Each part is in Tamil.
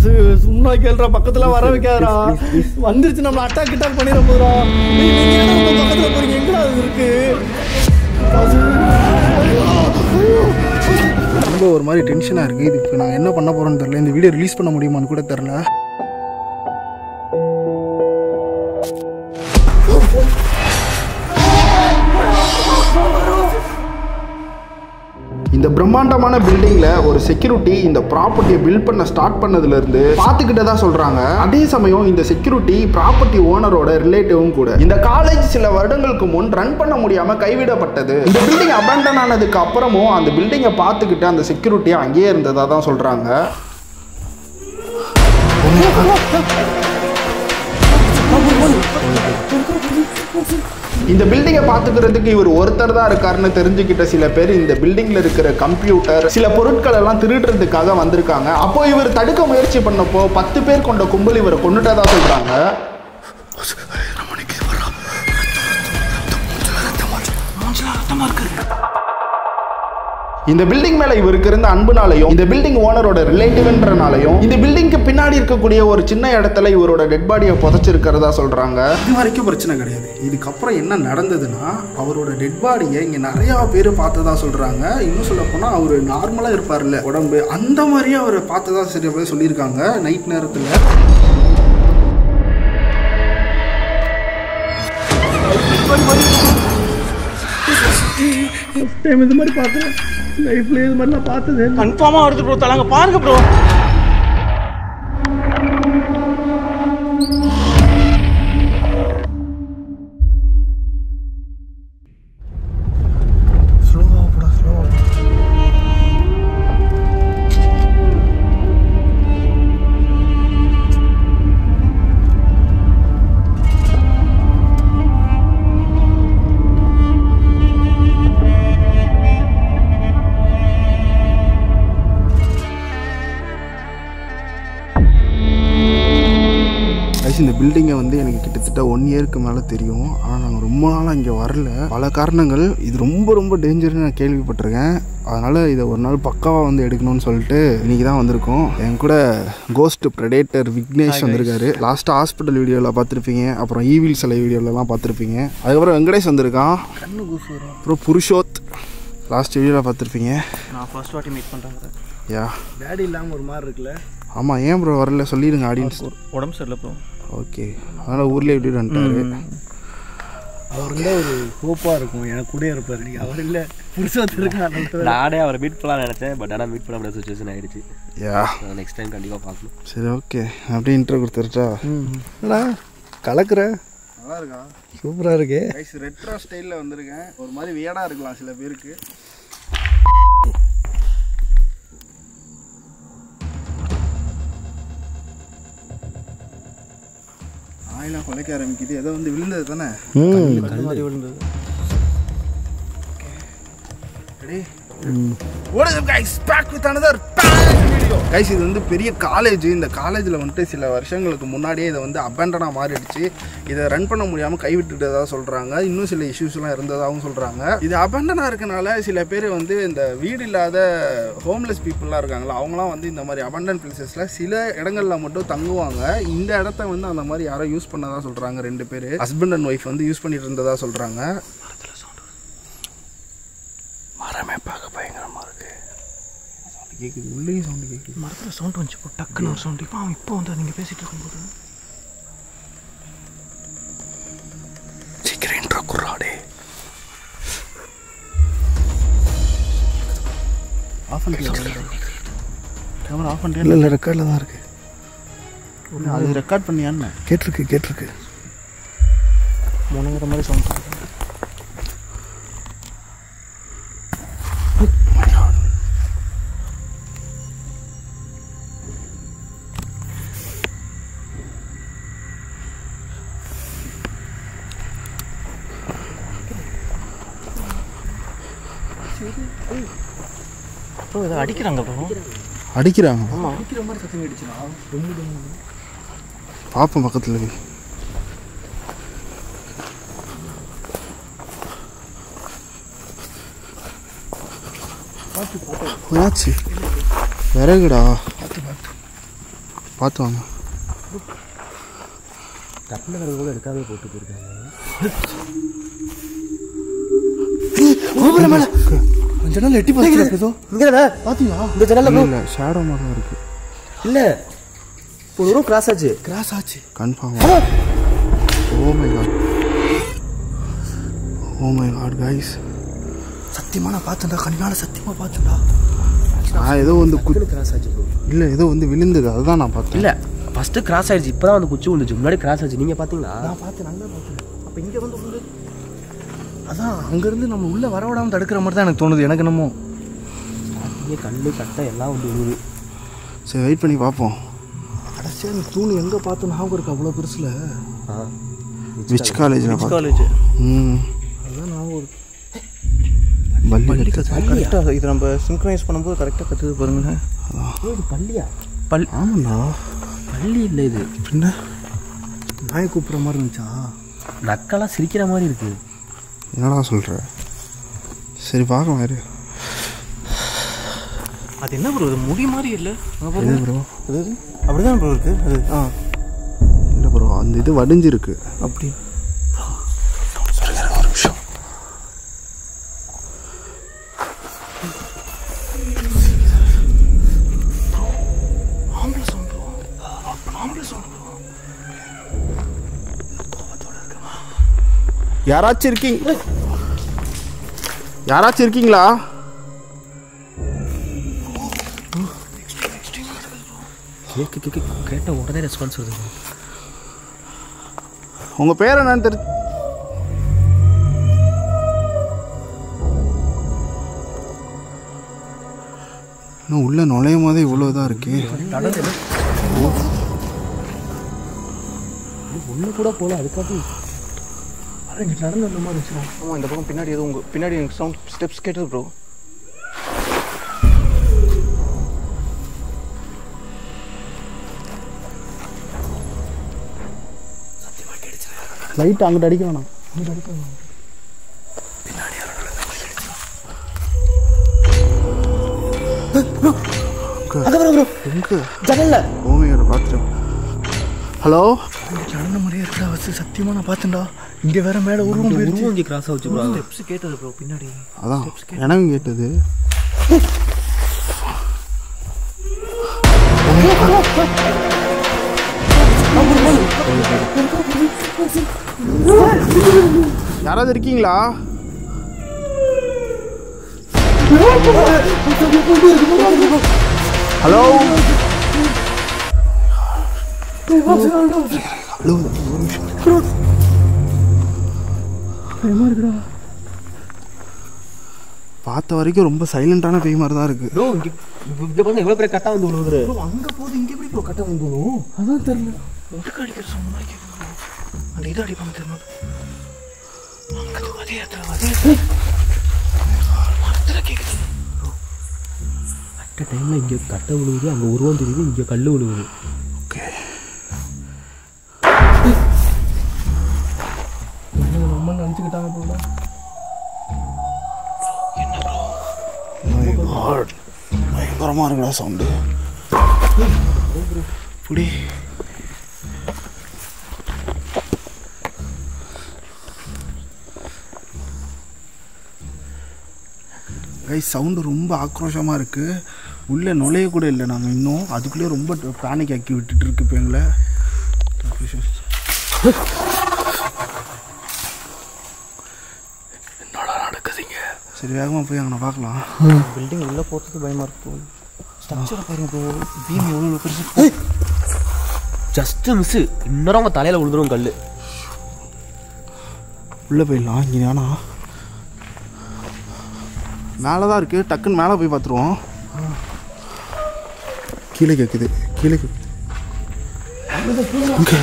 சு- சும்மா கேள்றா பக்கத்துல வர வைக்காதடா வந்துருச்சு நம்ம அட்டாக் கிட்டாக் பண்ணிட போதுடா நீங்க ஏன்டா ரொம்ப பக்கத்துல போறீங்க எங்கடா அது இருக்கு அது- ரொம்ப ஒரு மாதிரி டென்ஷனாக இருக்குது இதுக்கு நான் என்ன பண்ண போகிறேன்னு தெரில இந்த வீடியோ ரிலீஸ் பண்ண முடியுமான்னு கூட தெரில இந்த பிரம்மாண்டமான பில்டிங்ல ஒரு செக்யூரிட்டி இந்த ப்ராப்பர்ட்டியை பில்ட் பண்ண ஸ்டார்ட் பண்ணதுல இருந்து பாத்துக்கிட்டதா சொல்றாங்க அதே சமயம் இந்த செக்யூரிட்டி ப்ராப்பர்ட்டி ஓனரோட ரிலேட்டிவும் கூட இந்த காலேஜ் சில வருடங்களுக்கு முன் ரன் பண்ண முடியாம கைவிடப்பட்டது இந்த பில்டிங் அபேண்டன் ஆனதுக்கு அப்புறமும் அந்த பில்டிங்கை பார்த்துக்கிட்டு அந்த செக்யூரிட்டி அங்கேயே இருந்ததா தான் சொல்றாங்க இந்த பில்டிங்கை பார்த்துக்கிறதுக்கு இவர் ஒருத்தர் தான் இருக்காருன்னு தெரிஞ்சுக்கிட்ட சில பேர் இந்த பில்டிங்ல இருக்கிற கம்ப்யூட்டர் சில பொருட்கள் எல்லாம் திருடுறதுக்காக வந்திருக்காங்க அப்போ இவர் தடுக்க முயற்சி பண்ணப்போ பத்து பேர் கொண்ட கும்பல் இவரை கொண்டுட்டதா சொல்றாங்க இந்த பில்டிங் மேல இவருக்கு இருந்த அன்புனாலையும் இந்த பில்டிங் ஓனரோட ரிலேட்டிவ்ன்றனாலையும் இந்த பில்டிங்க்கு பின்னாடி இருக்கக்கூடிய ஒரு சின்ன இடத்துல இவரோட டெட் பாடியை புதைச்சிருக்கிறதா சொல்றாங்க இது வரைக்கும் பிரச்சனை கிடையாது இதுக்கப்புறம் என்ன நடந்ததுன்னா அவரோட டெட் பாடியை இங்க நிறைய பேர் பார்த்ததா சொல்றாங்க இன்னும் சொல்ல போனா அவர் நார்மலா இருப்பார்ல உடம்பு அந்த மாதிரியே அவரை பார்த்ததா சில பேர் சொல்லியிருக்காங்க நைட் நேரத்துல டைம் இது மாதிரி பார்த்தேன் லைஃப்ல இது மாதிரி நான் பார்த்தது கன்ஃபார்மா வருது ப்ரோ தலாங்க பாருங்க ப்ரோ ஸ்லோவா போடா ஸ்லோவா ஐஸ் இந்த பில்டிங்கை வந்து எனக்கு கிட்டத்தட்ட ஒன் இயருக்கு மேலே தெரியும் ஆனால் நாங்கள் ரொம்ப நாளாக இங்கே வரல பல காரணங்கள் இது ரொம்ப ரொம்ப டேஞ்சர்னு நான் கேள்விப்பட்டிருக்கேன் அதனால் இதை ஒரு நாள் பக்காவாக வந்து எடுக்கணும்னு சொல்லிட்டு இன்றைக்கி தான் வந்திருக்கோம் என் கூட கோஸ்ட் ப்ரெடேட்டர் விக்னேஷ் வந்திருக்காரு லாஸ்ட்டாக ஹாஸ்பிட்டல் வீடியோவில் பார்த்துருப்பீங்க அப்புறம் ஈவில் சிலை வீடியோலலாம் பார்த்துருப்பீங்க அதுக்கப்புறம் வெங்கடேஷ் வந்திருக்கான் அப்புறம் புருஷோத் லாஸ்ட் வீடியோவில் பார்த்துருப்பீங்க நான் ஃபர்ஸ்ட் வாட்டி மீட் பண்றேன் யா டேடி இல்லாம ஒரு மாதிரி இருக்குல்ல ஆமாம் ஏன் ப்ரோ வரல சொல்லிடுங்க ஆடியன்ஸ் உடம்பு சரியில்லை ப்ரோ ஓகே அதனால் ஊர்லேயே எப்படி வந்துட்டாரு அவர் இருந்தா ஒரு ஹோப்பா இருக்கும் எனக்கு கூட இருப்பாரு நீங்க அவர் இல்ல புருஷத்து இருக்காங்க நானே அவரை மீட் பண்ணலாம் நினைச்சேன் பட் ஆனால் மீட் பண்ண முடியாத சுச்சுவேஷன் ஆயிடுச்சு யா நெக்ஸ்ட் டைம் கண்டிப்பாக பார்க்கணும் சரி ஓகே அப்படியே இன்ட்ரோ கொடுத்துருட்டா என்னடா கலக்குற நல்லா இருக்கா சூப்பரா இருக்கு கைஸ் ரெட்ரோ ஸ்டைலில் வந்திருக்கேன் ஒரு மாதிரி வியடாக இருக்கலாம் சில பேருக்கு ஆயிலாம் குலைக்க ஆரம்பிக்குது ஏதோ வந்து விழுந்தது தானே மாதிரி விழுந்தது ready What is up guys? Back with another bang video. Guys இது வந்து பெரிய காலேஜ் இந்த காலேஜில் வந்துட்டு சில வருஷங்களுக்கு முன்னாடியே இதை வந்து அபேண்டனாக மாறிடுச்சு இதை ரன் பண்ண முடியாமல் கைவிட்டுட்டதா சொல்கிறாங்க இன்னும் சில இஷ்யூஸ்லாம் இருந்ததாகவும் சொல்கிறாங்க இது அபேண்டனாக இருக்கனால சில பேர் வந்து இந்த வீடு இல்லாத ஹோம்லெஸ் பீப்புளெலாம் இருக்காங்களா அவங்களாம் வந்து இந்த மாதிரி அபண்டன் பிளேசஸில் சில இடங்கள்ல மட்டும் தங்குவாங்க இந்த இடத்த வந்து அந்த மாதிரி யாரோ யூஸ் பண்ணதா சொல்கிறாங்க ரெண்டு பேர் ஹஸ்பண்ட் அண்ட் ஒய்ஃப் வந்து யூஸ் பண்ணிட்டு இருந்ததா சொல்கிறாங்க மரமே பார்க்க பயங்கரமாக இருக்கு கேட்குது உள்ளேயும் சவுண்டு கேட்குது மரத்தில் சவுண்ட் வந்துச்சு ப்ரோ டக்குன்னு ஒரு சவுண்ட் இப்போ அவன் இப்போ வந்து நீங்கள் பேசிட்டு இருக்கும்போது சீக்கிரம் இன்ட்ரோ குர்ராடே ஆஃப் பண்ணிட்டு கேமரா ஆஃப் பண்ணிட்டு இல்ல இல்ல ரெக்கார்ட்ல தான் இருக்கு அது ரெக்கார்ட் பண்ணியான்னு கேட்டிருக்கு கேட்டிருக்கு முனங்கிற மாதிரி சவுண்ட் ப்ரோ இதை அடிக்கிறாங்க ப்ரோ அடிக்கிறாங்க அடிக்கிற மாதிரி சத்தம் அடிச்சுனா ரொம்ப பார்ப்போம் பக்கத்தில் போய் என்னாச்சு விறகுடா பார்த்து வாங்க கட்டில் வரது கூட எடுக்காமே போட்டு போயிருக்காங்க கோபுரம் மேல அந்த ஜன்னல் எட்டி பார்த்து ஏதோ இங்கே பாத்தீங்களா இந்த ஜன்னலில் இல்லை இல்லை ஷேடோ மாதிரி தான் இருக்குது இல்லை ஒரு ரூம் கிராஸ் ஆச்சு கிராஸ் ஆச்சு confirm oh my God oh my God guys சத்தியமா நான் பார்த்தேன்டா கண்ணால சத்தியமா பார்த்தேன்டா நான் ஏதோ வந்து கு கிராஸ் ஆச்சு ப்ரோ இல்லை ஏதோ வந்து விழுந்தது அதுதான் நான் பார்த்தேன் இல்லை ஃபஸ்ட்டு கிராஸ் ஆயிடுச்சு இப்போ தான் வந்து குச்சி விழுந்துச்சு முன்னாடி கிராஸ் ஆச்சு நீங்கள் பார்த்தீங்களா நான் பார்த்தேன் நல்லா பார்த்தேன் அப்ப இங்க வந்து உள்ள அதான் அங்கிருந்து நம்ம உள்ள வர விடாம தடுக்கிற மாதிரி தான் எனக்கு தோணுது எனக்கு என்னமோ இங்கே கல் கட்டை எல்லாம் வந்து விழுது சரி வெயிட் பண்ணி பார்ப்போம் கடைசியா அந்த தூண் எங்க பார்த்த ஞாபகம் இருக்கு அவ்வளவு பெருசுல ஆ விச் காலேஜில் பார்த்தோம் காலேஜ் ம் அதான் ஞாபகம் இருக்கு பள்ளி பள்ளி கத்து கரெக்டாக இது நம்ம சிங்க்ரனைஸ் பண்ணும்போது கரெக்டாக கற்றுது பாருங்க இது பள்ளியா பல் ஆமாண்டா பள்ளி இல்லை இது பின்ன நாயை கூப்பிட்ற மாதிரி இருந்துச்சா நக்கெல்லாம் சிரிக்கிற மாதிரி இருக்குது என்னடா சொல்கிற சரி பார்க்கலாம் இரு அது என்ன ப்ரோ இது முடி மாதிரி இல்லை இது ப்ரோ அது அப்படிதான் ப்ரோ இருக்கு அது ஆ இல்லை ப்ரோ அந்த இது வடிஞ்சிருக்கு அப்படி ஒரு நிமிஷம் ஆம்பளை சவுண்ட் ப்ரோ ஆம்பளை சவுண்ட் ப்ரோ யாராச்சும் இருக்கீங்க யாராச்சும் இருக்கீங்களா கேக்கு கேக்கு கேட்ட உடனே ரெஸ்பான்ஸ் வருது உங்கள் பேர் என்னன்னு தெரி இன்னும் உள்ள நுழையும் போதே இவ்வளோ இதாக இருக்கு ஒன்று கூட போல அதுக்காக இங்கே நடந்து வந்த மாதிரி இருந்துச்சு ஆமாம் இந்த பக்கம் பின்னாடி எதுவும் உங்கள் பின்னாடி எனக்கு சவுண்ட் ஸ்டெப்ஸ் கேட்டது ப்ரோ லைட் அங்கிட்ட அடிக்க வேணாம் அங்கிட்ட அடிக்க வேணாம் எங்கே ஜன்னல்ல ஓமையோட பாத்ரூம் ஹலோ நடந்த மாதிரியே இருக்கா வச்சு சத்தியமா நான் பார்த்தேன்டா இங்க வேற மேல உருவம் போயிருச்சு உருவம் இங்கே கிராஸ் ஆச்சு ப்ரோ ஸ்டெப்ஸ் கேட்டது ப்ரோ பின்னாடி அதான் எனக்கும் கேட்டது யாராவது இருக்கீங்களா ஹலோ ஹலோ பார்த்த வரைக்கும் ரொம்ப சைலண்டான பேய் மாதிரி தான் இருக்கு ப்ரோ இங்கே இங்கே பாருங்க எவ்வளோ பெரிய கட்டா வந்து விழுவுது அங்க போது இங்க எப்படி ப்ரோ கட்ட வந்துடும் அதான் தெரியல ஒட்டுக்கு அடிக்கிற சவுண்ட் மாதிரி கேட்குது bro. அந்த இது அடிப்பாங்க தெரியுமா அங்க அதே இடத்துல அதே இடத்துல மரத்துல கேட்குது கட்ட டைமில் இங்கே கட்டை விழுவுது அங்கே உருவம் தெரியுது இங்கே கல் விழுவுது ஓகே ரொம்ப நினச்சிக்கிட்டாங்க போல பயங்கரமாக இருக்குடா சவுண்டு புடி கை சவுண்டு ரொம்ப ஆக்ரோஷமாக இருக்குது உள்ளே நுழைய கூட இல்லை நாங்கள் இன்னும் அதுக்குள்ளே ரொம்ப பேனிக் ஆக்கி விட்டுட்டு இருக்கு இப்போ எங்களை என்னடா நடக்குதுங்க சரி வேகமாக போய் அங்கே பார்க்கலாம் பில்டிங் உள்ள போகிறதுக்கு பயமா இருக்கு ஸ்ட்ரக்சரை பாருங்க ப்ரோ பீம் எவ்வளோ பெருசு ஜஸ்ட் மிஸ் இன்னொரு அவங்க தலையில் விழுந்துரும் கல் உள்ளே போயிடலாம் இங்கே வேணா மேலே தான் இருக்குது டக்குன்னு மேலே போய் பார்த்துருவோம் கீழே கேட்குது கீழே கேட்குது இங்க.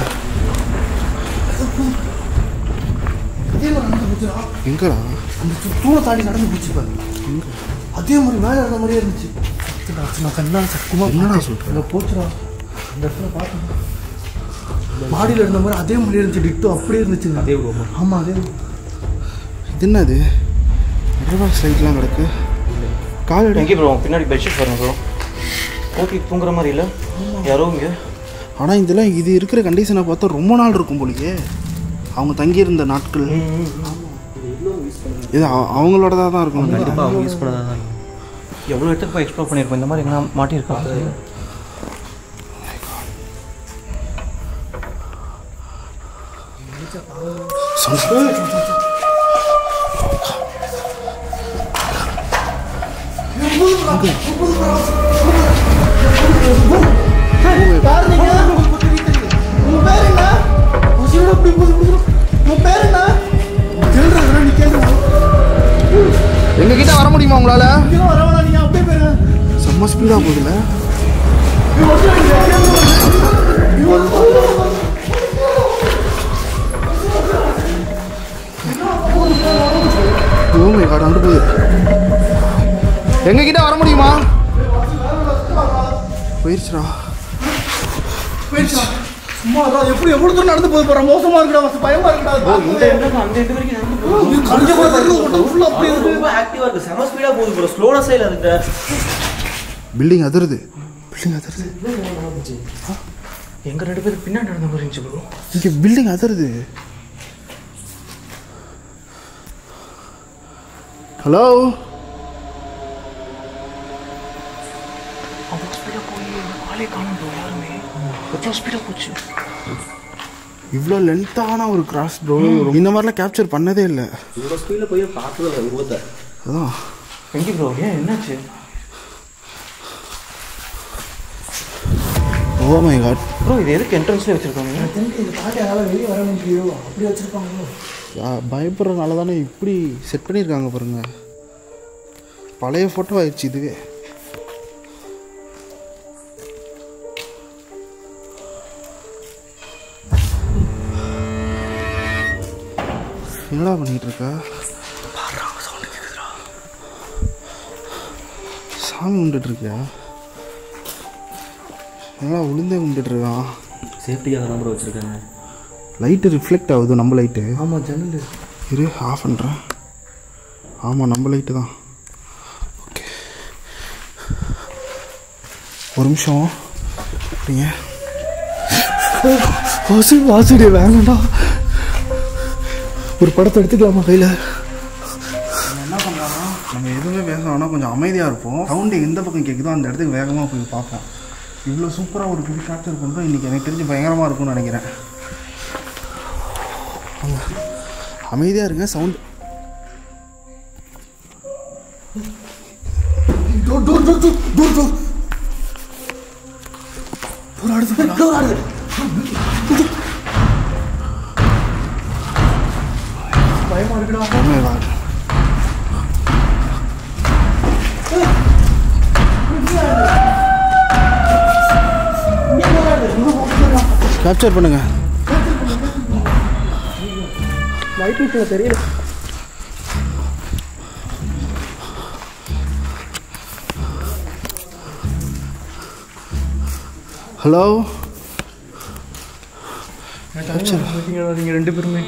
எங்கடா அந்த தூணை தாண்டி நடந்து போச்சு பாரு அதே மாதிரி மேலே இருந்த மாதிரியே இருந்துச்சு சத்தியமா, நான் கண்ணால் சத்தியமாக என்னடா சொல்ற? இங்கே போச்சுடா அந்த இடத்துல பார்த்தேன் மாடியில் இருந்த மாதிரி அதே மாதிரியே இருந்துச்சு டிட்டோ அப்படியே இருந்துச்சுங்க அதே உருவமா? ஆமாம் அதே இது என்னது ரிவர்ஸ் லைட்லாம் கிடக்கு கால் எடு எங்கே ப்ரோ பின்னாடி பெட்ஷீட் பாருங்க ப்ரோ ஓகே தூங்குற மாதிரி இல்லை யாரோ இங்கே ஆனால் இதெல்லாம் இது இருக்கிற கண்டிஷனை பார்த்தா ரொம்ப நாள் இருக்கும் போலயே அவங்க தங்கியிருந்த நாட்கள் இது அவ- அவங்களோடதா தான் இருக்கும் கண்டிப்பாக அவங்க யூஸ் பண்ணதாக தான் இருக்கும் எவ்வளோ இடத்துக்கு போய் எக்ஸ்ப்ளோர் பண்ணியிருக்கோம் இந்த மாதிரி எங்கன்னா மாட்டியிருக்கா எங்க கிட்ட வர முடியுமா உங்களால செம்ம ஸ்பீடா போகுதுல ஓ மை காட் அங்கிட்டு போகுது எங்க கிட்ட வர முடியுமா போயிருச்சுடா சும்மா அதான் எப்படி எவ்வளவு தூரம் நடந்து போய் போற மோசமா இருக்குடா பயமா இருக்குடா இந்த இடத்துல அந்த இது வரைக்கும் நடந்து போகுது. கஞ்ச கூட தெரியல ஃபுல்லா அப்படி இருக்கு ரொம்ப ஆக்டிவாக இருக்குது செம ஸ்பீடாக போகுது ப்ரோ ஸ்லோனஸே இல்லை அதுக்கு பில்டிங் அதிருது பில்டிங் அதிருது எங்க ரெண்டு பேருக்கு பின்னாடி நடந்த மாதிரி இருந்துச்சு ப்ரோ இங்க பில்டிங் அதிருது ஹலோ அவ்வளோ ஸ்பீடாக போய் ஆளே காணும் ப்ரோ யாருமே எவ்வளோ ஸ்பீடாக போச்சு இவ்வளோ லென்த்தான ஒரு கிராஸ் ப்ரோ இந்த மாதிரிலாம் கேப்சர் பண்ணதே இல்லை இவ்வளோ ஸ்பீடில் போய் பார்த்தது இல்லை உருவத்தை அதான் எங்கே ப்ரோ ஏன் என்னாச்சு ஓ மை காட் ப்ரோ இது எதுக்கு என்ட்ரன்ஸ்லேயே வச்சுருக்காங்க இந்த பாட்டி அதனால வெளியே வர முடியலையோ அப்படி வச்சிருப்பாங்களோ பயப்படுறதுனால தானே இப்படி செட் பண்ணியிருக்காங்க பாருங்க பழைய ஃபோட்டோ ஆயிடுச்சு இதுவே என்னடா பண்ணிட்டு இருக்க சாமி கும்பிட்டுட்டு இருக்கியா என்னடா உளுந்தே கும்பிட்டுட்டு இருக்கான் சேஃப்டியாக தான் ப்ரோ வச்சுருக்காங்க லைட்டு ரிஃப்ளெக்ட் ஆகுது நம்ம லைட்டு ஆமா ஜன்னல் இரு ஆஃப் பண்ணுறேன் ஆமாம் நம்ம லைட்டு தான் ஓகே ஒரு நிமிஷம் அப்படிங்க வாசு வாசுடி வேணாம்டா ஒரு படத்தை எடுத்துக்கலாமா கையில என்ன பண்ணலாம்னா நம்ம எதுவுமே பேச வேணாம் கொஞ்சம் அமைதியாக இருப்போம் சவுண்டு எந்த பக்கம் கேட்குதோ அந்த இடத்துக்கு வேகமாக போய் பார்ப்போம் இவ்வளோ சூப்பராக ஒரு புது கேப்சர் பண்ணுறோம் இன்றைக்கி எனக்கு தெரிஞ்சு பயங்கரமாக இருக்கும்னு நினைக்கிறேன் ஆமா. அமைதியாக இருங்க sound door door door door door door door ஆடுது டோர் ஆடுது பயமா இருக்குடா Oh my God. கேப்சர் பண்ணுங்க லைட் வீட்டுல தெரியல ஹலோ நீங்கள் ரெண்டு பேருமே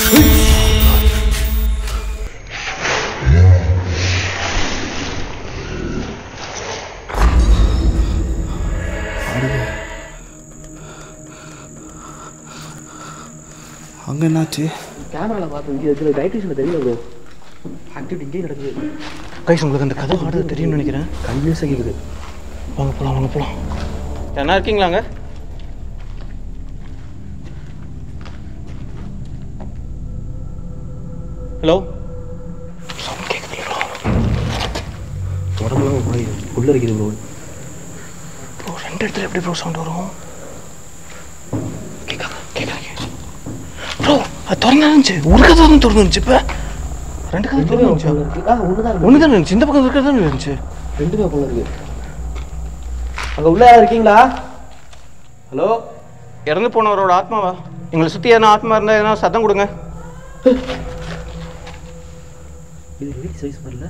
அங்கே என்னாச்சு கேமராவில் பார்த்து இங்கே இதில் டைட்டிஷனில் தெரியல ப்ரோ ஆக்டிவிட்டி இங்கே நடக்குது கைஸ் உங்களுக்கு அந்த கதை ஆடுறது தெரியும்னு நினைக்கிறேன் கன்வியூஸாக கேட்குது வாங்க போகலாம் வாங்க போகலாம் என்ன இருக்கீங்களாங்க ஹலோ சவுண்ட் கேட்குது உடம்புலாம் போய் உள்ளே இருக்குது ப்ரோ ப்ரோ ரெண்டு இடத்துல எப்படி ப்ரோ சவுண்ட் வரும் கேட்காது கேட்காது ப்ரோ அது திறந்தா இருந்துச்சு ஒரு கதை தான் திறந்து இருந்துச்சு இப்போ ரெண்டு கதை திறந்து இருந்துச்சு ஆ ஒன்று தான் ஒன்று தான் இருந்துச்சு இந்த பக்கம் இருக்கிறது தான் இருந்துச்சு ரெண்டுமே போல இருக்கு அங்கே உள்ளே யாரும் இருக்கீங்களா ஹலோ இறந்து போனவரோட ஆத்மாவா எங்களை சுற்றி எதனா ஆத்மா இருந்தால் எதனா சத்தம் கொடுங்க இது வீட்டு சைஸ் பண்ணல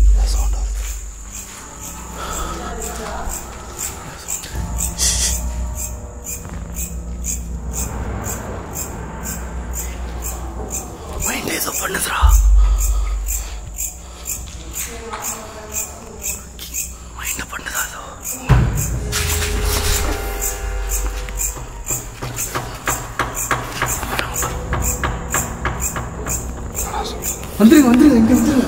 மைண்ட் ஏதோ பண்ணுதுடா மைண்ட் பண்ணுதா அதோ வந்துருங்க வந்துருங்க இங்க வந்துருங்க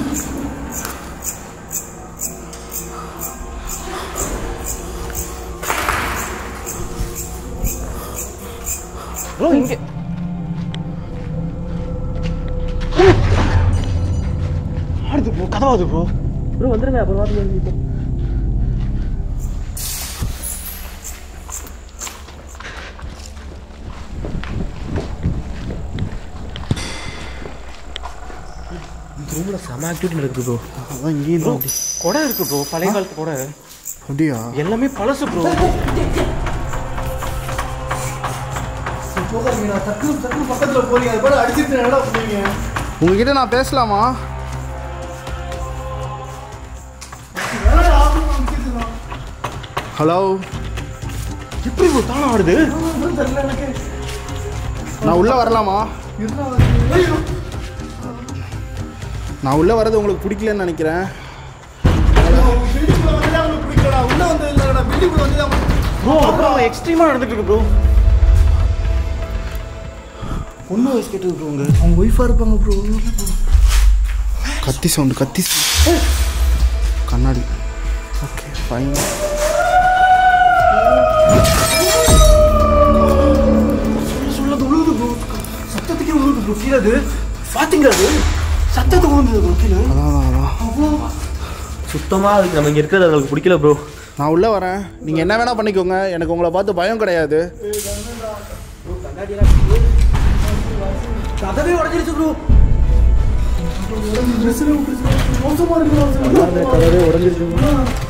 ப்ரோ இங்கே ஆடுது ப்ரோ கதவாது ப்ரோ ப்ரோ வந்துருங்க அப்புறம் பார்த்து இந்த ரூம்ல செம ஆக்டிவிட்டி நடக்குது ப்ரோ அதான் இங்கேயும் ப்ரோ கொடை இருக்கு ப்ரோ பழைய காலத்து கொடை அப்படியா எல்லாமே பழசு ப்ரோ போகாதீங்க நான் டக்கு டக்கு பக்கத்துல போறீங்க அது கூட அடிச்சிட்டு என்னடா பண்ணுவீங்க உங்ககிட்ட நான் பேசலாமா ஹலோ எப்படி ப்ரோ தானே ஆடுது தெரியல எனக்கு நான் உள்ளே வரலாமா இருந்தா ஐயோ நான் உள்ளே வர்றது உங்களுக்கு பிடிக்கலன்னு நினைக்கிறேன் பில்டிங்குள்ள வந்து அவங்களுக்கு பிடிக்கலடா உள்ள வந்து இல்லடா பில்டிங்குள்ள வந்து அவங்களுக்கு ப்ரோ அப்புறம் எக்ஸ்ட்ரீமா நடந்துட்டு இருக்கு ப்ரோ பொண்ணு வயசு கேட்டது ப்ரோ உங்க அவங்க ஒய்ஃபா இருப்பாங்க ப்ரோ கத்தி சவுண்டு கத்தி sound. கண்ணாடி ஓகே ஃபைன் சொல்லது உழுது ப்ரோ சத்தத்துக்கே உழுது ப்ரோ கீழே அது பாத்தீங்களா அது சத்தத்துக்கு உழுந்தது ப்ரோ கீழே அதான் அதான், அதான் சுத்தமா அதுக்கு நம்ம இங்க இருக்கிறது அவங்களுக்கு பிடிக்கல ப்ரோ நான் உள்ளே வரேன் நீங்கள் என்ன வேணால் பண்ணிக்கோங்க எனக்கு உங்களை பார்த்து பயம் கிடையாது கதவே உடஞ்சிருச்சு ப்ரோ மோசமா இருக்கு கதவே உடஞ்சிருச்சு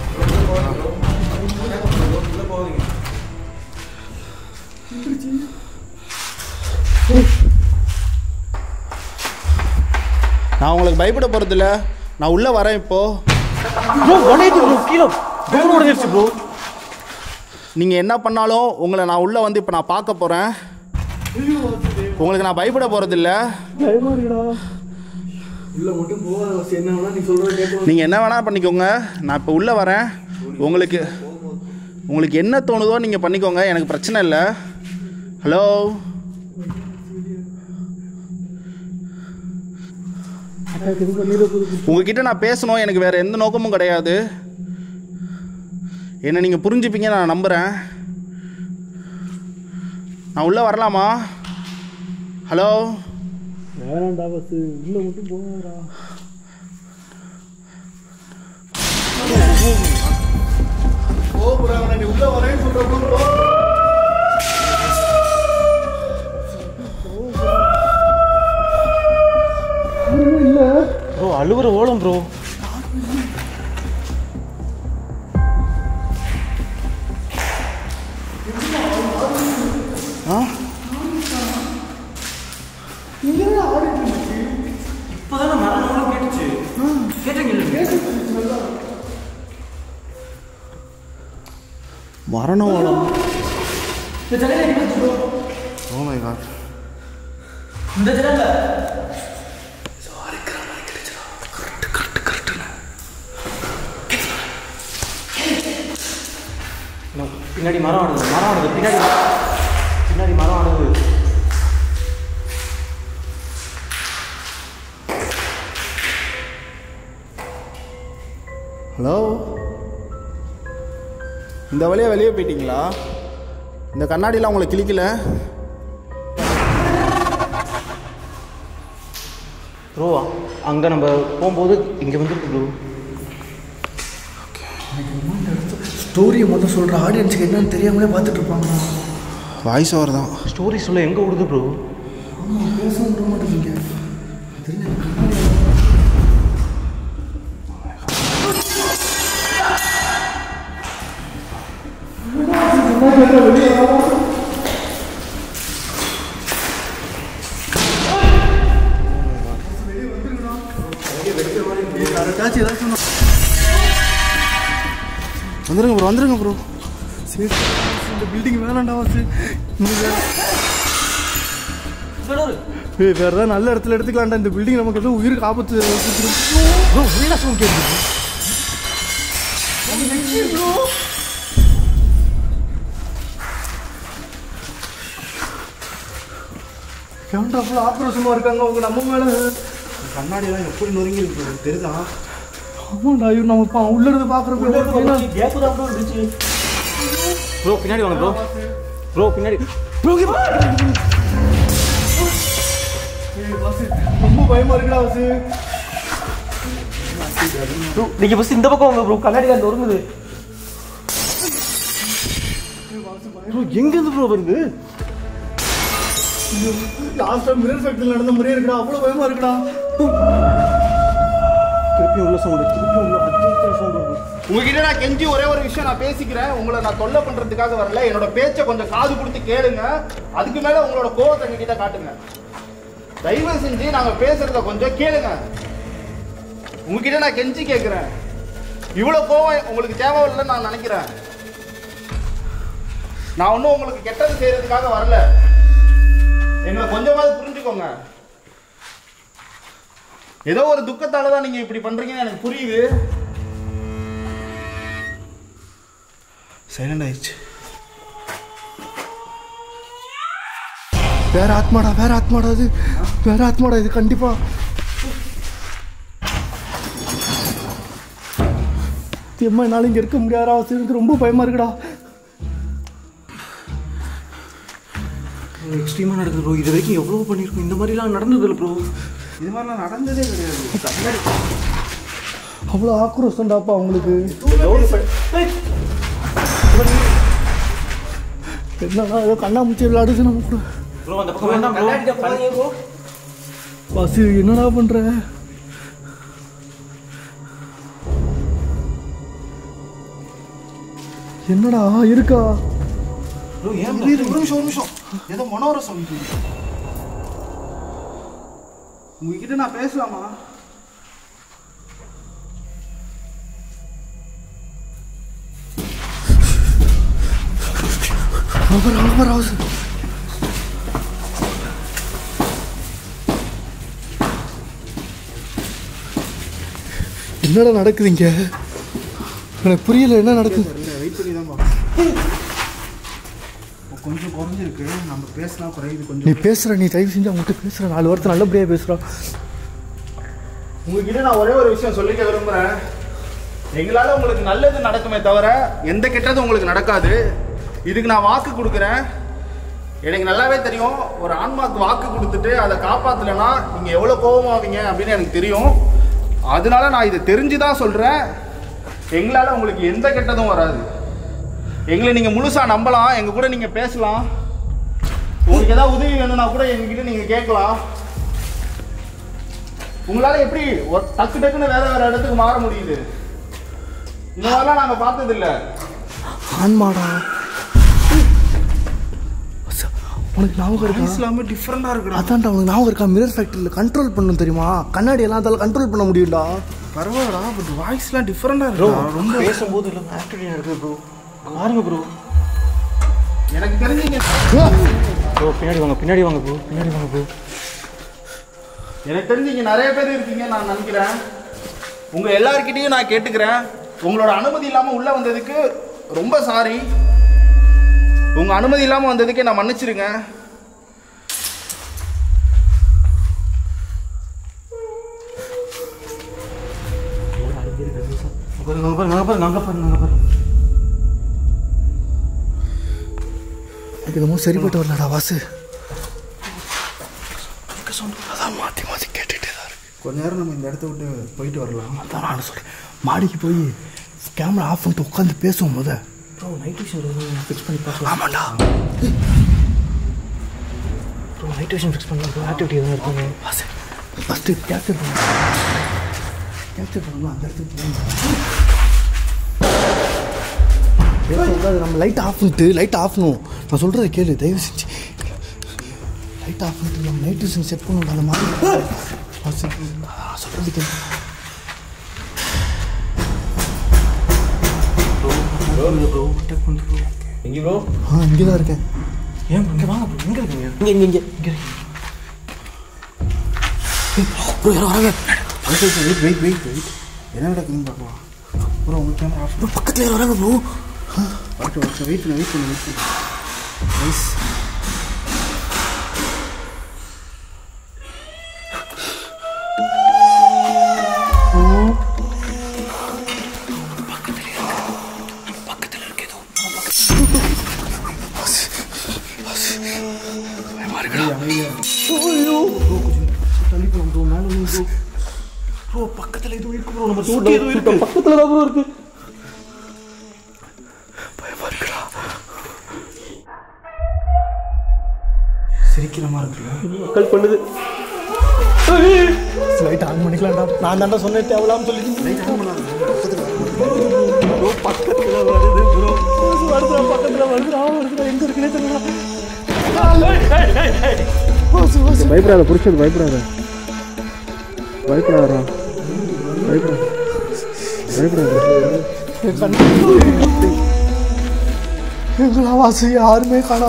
நான் உங்களுக்கு பயப்பட போகிறதில்ல நான் உள்ளே வரேன் இப்போது ப்ரோ உடையுது ப்ரோ கீழே டோர் உடைஞ்சிருச்சு ப்ரோ நீங்கள் என்ன பண்ணாலும் உங்களை நான் உள்ளே வந்து இப்போ நான் பார்க்க போகிறேன் உங்களுக்கு நான் பயப்பட போகிறதில்ல உள்ள மட்டும் போகாத என்ன வேணா நீ சொல்றது கேட்கணும் நீங்கள் என்ன வேணால் பண்ணிக்கோங்க நான் இப்போ உள்ளே வரேன் உங்களுக்கு உங்களுக்கு என்ன தோணுதோ நீங்கள் பண்ணிக்கோங்க எனக்கு பிரச்சனை இல்லை ஹலோ உங்ககிட்ட நான் பேசணும் எனக்கு வேறு எந்த நோக்கமும் கிடையாது என்னை நீங்கள் புரிஞ்சுப்பீங்க நான் நம்புகிறேன் நான் உள்ளே வரலாமா ஹலோ வேணாண்டா பஸ் உள்ள மட்டும் போகாதடா ஓ ப்ரோ நீ உள்ள வரேன்னு சொல்ற ப்ரோ ப்ரோ அழுவுற ஓலம் ப்ரோ ஆ இப்போதானே மரம் ஓலம் கேட்டுச்சு கேட்டீங்க மரண ஓலம் ஓ மை காட் இந்த ஜனல்ல பின்னாடி மரம் ஆடுது மரம் ஆடுது பின்னாடி பின்னாடி மரம் ஆடுது ஹலோ இந்த வழியா வெளியே போயிட்டீங்களா இந்த கண்ணாடிலாம் உங்களை கிழிக்கல ப்ரோ அங்கே நம்ம போகும்போது இங்கே வந்துருக்கு ப்ரோ ஸ்டோரியை மொத்தம் சொல்ற ஆடியன்ஸுக்கு என்னன்னு தெரியாமலே பார்த்துட்டு இருப்பாங்க வாய்ஸ் ஓவர் தான் ஸ்டோரி சொல்ல எங்கே விடுது ப்ரோ பேச விட மாட்டேங்க வந்துருங்க ப்ரோ வந்துருங்க ப்ரோ இந்த பில்டிங் வேணாண்டா வாசு ஏய் வேற ஏதாவது நல்ல இடத்துல எடுத்துக்கலாம்டா இந்த பில்டிங் நமக்கு எதுவும் உயிருக்கு ஆபத்து கொடுத்துரும். ப்ரோ உள்ள சவுண்ட் கேட்குது கேமரா ஃபுல்லாக ஆக்ரோஷமா இருக்காங்க அவங்க நம்ம மேல கண்ணாடியெல்லாம் எப்படி நொறுங்கி இருக்கு bro, தெரியுதா ஆமாண்டா ஐயோ நம்ம பா உள்ள இருந்து பாக்குறப்ப கேப்பு தான் ப்ரோ இருந்துச்சு ப்ரோ பின்னாடி வாங்க ப்ரோ ப்ரோ பின்னாடி ரொம்ப பயமா இருக்குடா வாசு ப்ரோ நீங்க ஃபர்ஸ்ட் இந்த பக்கம் வாங்க ப்ரோ கண்ணாடி கார்டு நொறுங்குது ப்ரோ எங்க இருந்து ப்ரோ வருது லாஸ்ட் டைம் மிரர் ஃபேக்டரியில் நடந்த மாதிரியே இருக்குடா அவ்வளவு பயமா இருக்குடா திருப்பி உள்ள சவுண்ட் திருப்பி உள்ள அடிக்கிற சவுண்ட் வருது உங்ககிட்ட நான் கெஞ்சி ஒரே ஒரு விஷயம் நான் பேசிக்கிறேன் உங்களை நான் தொல்லை பண்றதுக்காக வரல என்னோட பேச்சை கொஞ்சம் காது கொடுத்து கேளுங்க அதுக்கு மேல உங்களோட கோவத்தை எங்ககிட்ட காட்டுங்க தயவு செஞ்சு நாங்க பேசுறத கொஞ்சம் கேளுங்க உங்ககிட்ட நான் கெஞ்சி கேட்கிறேன் இவ்வளவு கோவம் உங்களுக்கு தேவையில்லைன்னு நான் நினைக்கிறேன் நான் ஒன்றும் உங்களுக்கு கெட்டது செய்யறதுக்காக வரல எங்களை கொஞ்சமாவது புரிஞ்சுக்கோங்க ஏதோ ஒரு துக்கத்தால தான் நீங்க இப்படி பண்றீங்கன்னு எனக்கு புரியுது சைலண்ட் ஆயிடுச்சு வேற ஆத்மாடா வேற ஆத்மாடா இது வேற ஆத்மாடா இது கண்டிப்பா எம்மா என்னால இங்க இருக்க முடியாதா வாசு எனக்கு ரொம்ப பயமா இருக்குடா எக்ஸ்ட்ரீமா நடக்குது ப்ரோ இது வரைக்கும் எவ்வளவு பண்ணிருக்கோம் இந்த மாதிரிலாம் நடந்தது இல்லை ப்ரோ இது மாதிரிலாம் நடந்ததே கிடையாது அவ்வளோ ஆக்ரோஷம்டாப்பா அவங்களுக்கு என்னடா ஏதோ கண்ணாமூச்சி விளையாடுது நம்ம கூட ப்ரோ அந்த பக்கம் வேண்டாம் ப்ரோ வாசு என்னடா பண்ற என்னடா இருக்கா ப்ரோ ஏன் இரு, இரு, ஒரு நிமிஷம் ஒரு நிமிஷம் ஏதோ மனோரசம் இது. உங்ககிட்ட நான் பேசலாமா அவர் அவர் வாசு என்னடா நடக்குது இங்க எனக்கு புரியல என்ன நடக்குது இல்லை வெயிட் பண்ணி தான் பார்க்கணும் இப்போ கொஞ்சம் குறைஞ்சிருக்கு நம்ம பேசினா குறையுது நீ கொஞ்சம் பேசுற நீ தயவு செஞ்சு அவங்ககிட்ட பேசுற நாலு வாரத்தை நல்லபடியா பேசுறா உங்ககிட்ட நான் ஒரே ஒரு விஷயம் சொல்லிக்க விரும்புகிறேன் எங்களால் உங்களுக்கு நல்லது நடக்குமே தவிர எந்த கெட்டதும் உங்களுக்கு நடக்காது இதுக்கு நான் வாக்கு கொடுக்குறேன் எனக்கு நல்லாவே தெரியும் ஒரு ஆன்மாக்கு வாக்கு கொடுத்துட்டு அதை காப்பாற்றலைன்னா நீங்கள் எவ்வளோ கோபமாவீங்க அப்படின்னு எனக்கு தெரியும் அதனால நான் இதை தெரிஞ்சு தான் சொல்கிறேன் எங்களால் உங்களுக்கு எந்த கெட்டதும் வராது எங்களை நீங்கள் முழுசாக நம்பலாம் எங்கள் கூட நீங்கள் பேசலாம் உங்களுக்கு ஏதாவது உதவி வேணும்னா கூட எங்ககிட்ட நீங்கள் கேட்கலாம் உங்களால எப்படி ஒரு டக்கு டக்குன்னு வேற வேற இடத்துக்கு மாற முடியுது இந்த மாதிரிலாம் நாங்க பார்த்தது இல்ல ஆன்மாடா அச்சா, உனக்கு ஞாபகம் இருக்கா இஸ்லாமே டிஃப்ரெண்டா இருக்குடா அதான்டா உனக்கு ஞாபகம் இருக்கா மிரர் ஃபேக்டரியில் கண்ட்ரோல் பண்ணணும் தெரியுமா கண்ணாடி எல்லாம் அதால கண்ட்ரோல் பண்ண முடியும்டா பரவாயில்லடா பட் வாய்ஸ்லாம் டிஃப்ரெண்டா இருக்குடா ரொம்ப பேசும்போது இல்லை ஆக்டிவிட்டி நடக்குது ப்ரோ பாருங்க ப்ரோ எனக்கு தெரிஞ்சீங்க ப்ரோ பின்னாடி வாங்க பின்னாடி வாங்க ப்ரோ பின்னாடி வாங்க ப்ரோ எனக்கு தெரிஞ்சீங்க நிறைய பேர் இருக்கீங்க நான் நினைக்கிறேன் உங்க எல்லார்கிட்டயும் நான் கேட்டுக்கிறேன் உங்களோட அனுமதி இல்லாம உள்ள வந்ததுக்கு ரொம்ப சாரி உங்க அனுமதி இல்லாம வந்ததுக்கு நான் மன்னிச்சிருங்க பாருங்க அங்க பாருங்க அங்க பாருங்க அங்க பாருங்க அங்க பாருங்க எனக்கு என்னமோ சரிப்பட்டு வரலடா வாசு அதான் மாற்றி மாற்றி கேட்டுகிட்டே தான் இருக்கு கொஞ்ச நேரம் நம்ம இந்த இடத்த விட்டு போயிட்டு வரலாம் அதான் நான் சொல்கிறேன் மாடிக்கு போய் கேமரா ஆஃப் பண்ணிட்டு உட்காந்து பேசுவோம் முத ப்ரோ நைட் விஷன் ஃபிக்ஸ் பண்ணி பார்க்கலாம் ஆமாண்டா ப்ரோ நைட் விஷன் ஃபிக்ஸ் பண்ணலாம் ஆக்டிவிட்டி எதுவும் இருக்குங்க வாசு ஃபஸ்ட்டு கேப்சர் பண்ண கேப்சர் பண்ணலாம் அந்த இடத்துக்கு போகணும் பேசக்கூடாது நம்ம லைட் ஆஃப் பண்ணிட்டு லைட் ஆஃப் பண்ணும் நான் சொல்கிறத கேளு தயவு செஞ்சு லைட் ஆஃப் பண்ணிட்டு நம்ம நைட் விஷன் செட் பண்ணணும் அந்த மாதிரி வாசு நான் சொல்கிறது கேளு ப்ரோ அட்டாக் பண்ணுது ப்ரோ எங்கே ப்ரோ ஆ இங்கே தான் இருக்கேன் ஏன் இங்கே வாங்க ப்ரோ எங்கே இருக்கீங்க இங்கே இங்கே இங்கே இங்கே ப்ரோ யாரும் வராங்க வெயிட் வெயிட் வெயிட் வெயிட் என்ன நடக்குதுன்னு பார்க்கலாம் ப்ரோ உங்க கேமரா ஆஃப் ப்ரோ பக்கத்தில் யாரும் வராங்க ப்ரோ வரட்டும் வரட்டும் வெயிட் பண்ணு வெயிட் பண்ணு வெயிட் பண்ணு நைஸ் ப்ரோ பக்கத்துல எதுவும் இருக்கு ப்ரோ நம்ம தோட்டி எதுவும் இருக்கு பக்கத்துல தான் bro இருக்கு பயமா இருக்குடா சிரிக்கிற மாதிரி இருக்குல்ல மக்கள் பண்ணுது லைட் ஆன் பண்ணிக்கலாம்டா நான் தான்டா சொன்னேன் தேவலாம்னு சொல்லிட்டு லைட் ஆன் ப்ரோ பக்கத்துல வருது ப்ரோ வருதுடா பக்கத்துல வருதுடா வருதுடா எங்க இருக்குன்னே தெரியல பயப்படாத புரிச்சது பயப்படாத பயப்படாதா பயப்படாத பயப்படாத எங்களா வாசு யாருமே காணா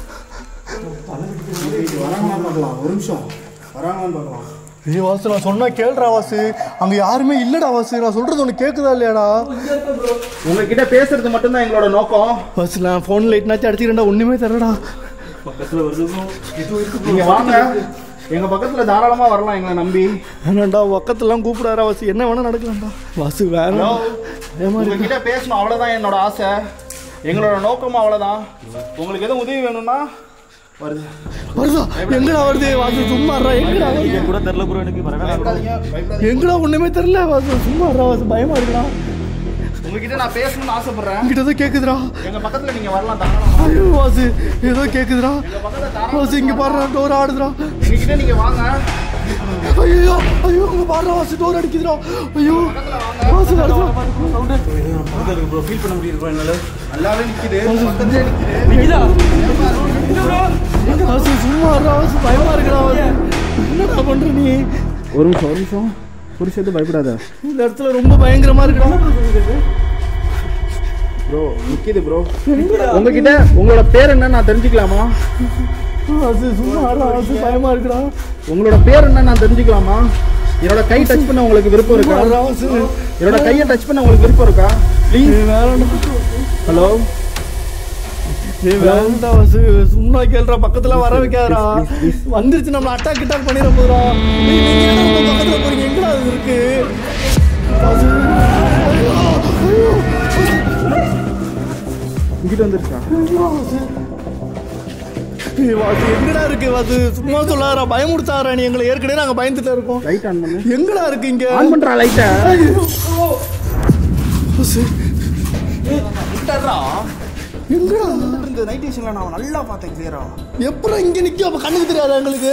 வராங்களான்னு பார்க்கலாம் ஒரு நிமிஷம் வராங்களான்னு பார்க்கலாம் ஏய் வாசு நான் சொன்னா கேளுடா வாசு அங்க யாருமே இல்லடா வாசு நான் சொல்றது உனக்கு கேக்குதா இல்லையாடா உங்ககிட்ட பேசுறது மட்டும்தான் எங்களோட நோக்கம் வாசு நான் ஃபோன் லைட்னாச்சும் அடிச்சுக்கிறேன்டா ஒண்ணுமே தரடா பக்கத்துல வருது bro நீங்க வாங்க எங்க பக்கத்துல தாராளமா வரலாம் எங்களை நம்பி வேணாண்டா பக்கத்துலாம் கூப்பிடாரா வாசு என்ன வேணா நடக்கலாம்டா வாசு வேணாம் ஏமா உங்ககிட்ட பேசணும் அவ்வளவுதான் என்னோட ஆசை எங்களோட நோக்கமும் அவ்வளவுதான் உங்களுக்கு எதுவும் உதவி வேணும்னா வருது வருதா எங்கடா வருது வாசு சும்மா இருடா, எங்கடா வருது கூட தெரியல ப்ரோ எனக்கு வரவே பயப்படாதீங்க பயப்படாதீங்க எங்கடா ஒண்ணுமே தெரியல வாசு சும்மா இருடா வாசு பயமா இருக்குடா உங்ககிட்ட நான் பேசணும்னு ஆசைப்படுறேன் என்கிட்ட ஏதோ கேக்குதுடா எங்க பக்கத்துல நீங்க வரலாம் தாராளமா ஐயோ வாசு ஏதோ கேக்குதுடா எங்க பக்கத்துல தாராளமா வாசு இங்க பாடுறா டோர் ஆடுதுடா எங்ககிட்ட நீங்க வாங்க ஐயோ ஐயோ இங்க பாடுறா வாசு டோர் அடிக்குதுடா ஐயோ வாசு வருதுடா பக்கத்துல இருக்கு ப்ரோ ஃபீல் பண்ண முடியுது ப்ரோ என்னால நல்லாவே நிக்குது பக்கத்துலயே நிக்குது வாசு சும்மா இருடா வாசு பயமா இருக்குடா வாசு என்னடா பண்ற நீ ஒரு நிமிஷம் ஒரு நிமிஷம் புரிச்சது பயப்படாத இந்த இடத்துல ரொம்ப பயங்கரமா இருக்குடா ப்ரோ நிக்குது ப்ரோ உங்ககிட்ட உங்களோட பேர் என்ன நான் தெரிஞ்சுக்கலாமா வாசு சும்மா இருடா வாசு பயமா இருக்குடா உங்களோட பேர் என்ன நான் தெரிஞ்சுக்கலாமா என்னோட கை டச் பண்ண உங்களுக்கு விருப்பம் இருக்கா இருடா வாசு என்னோட கையை டச் பண்ண உங்களுக்கு விருப்பம் இருக்கா ப்ளீஸ் நீ வேறடா ஹலோ நீ வேறடா வாசு சும்மா கேளுடா பக்கத்துல வர வைக்காதடா வந்துருச்சு நம்மள அட்டாக் கிட்டாக் பண்ணிட போதுடா நீ நீங்க என்ன உங்க பக்கத்துல போறீங்க எங்கடா அது இருக்கு வாசு ஐயோ, ஐயோ, இங்கிட்ட வந்துருச்சா வாசு. ஏய், வாசு எங்கடா இருக்கு வாசு சும்மா சொல்லாதடா பயமுடுத்தாதடா நீ எங்களை ஏற்கனவே நாங்க பயந்துட்டு இருக்கோம் லைட் ஆன் பண்ணு எங்கடா இருக்கு இங்க ஆன் பண்றா லைட்டை ஐயோ. வாசு, எங்கடா இந்த நைட் விஷன்ல நான் நல்லா பார்த்தேன் கிளியரா எப்பறம் இங்க நிக்க அப்ப கண்ணுக்கு தெரியாதா எங்களுக்கு